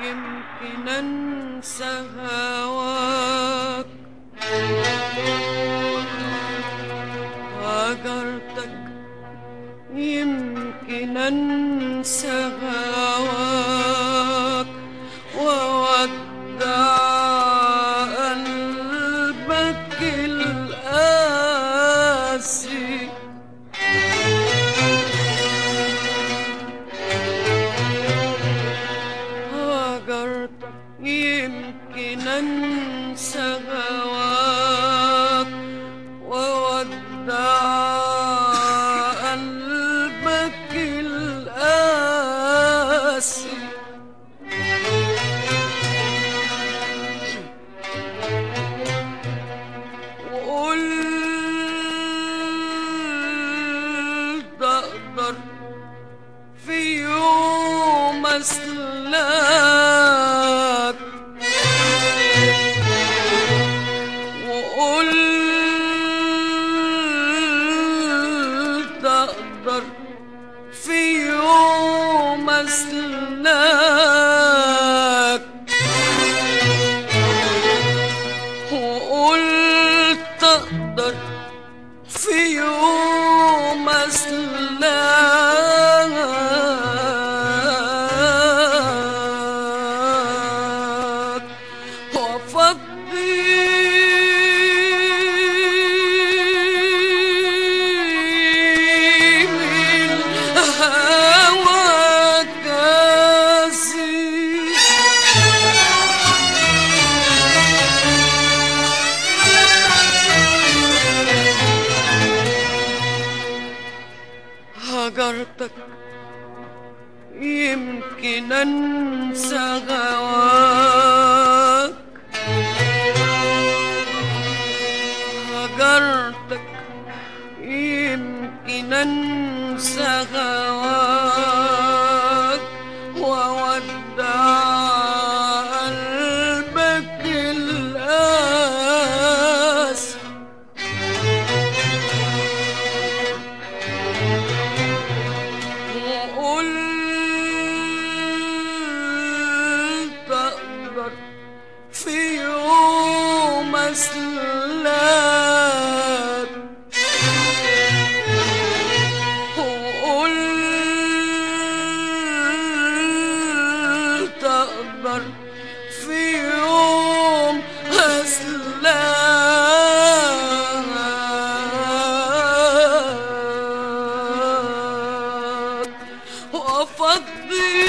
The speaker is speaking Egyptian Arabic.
يمكن انسى هواك هاجرتك يمكن انسى هواك وودع قلبك القاسي هاجرتك يمكن انسى هواك وودع قلبك القاسي وقلت اقدر في يوم اسلاك وقلت اقدر في يوم اسلاك وقلت اقدر في يوم اسلاك وافضي من هواك كاسي هجرتك يمكن انسى هواك هجرتك يمكن انسى هواك وودع قلبك القاسي وقلت اقدر في يوم اسلاك وقلت اقدر في يوم اسلاك وافضي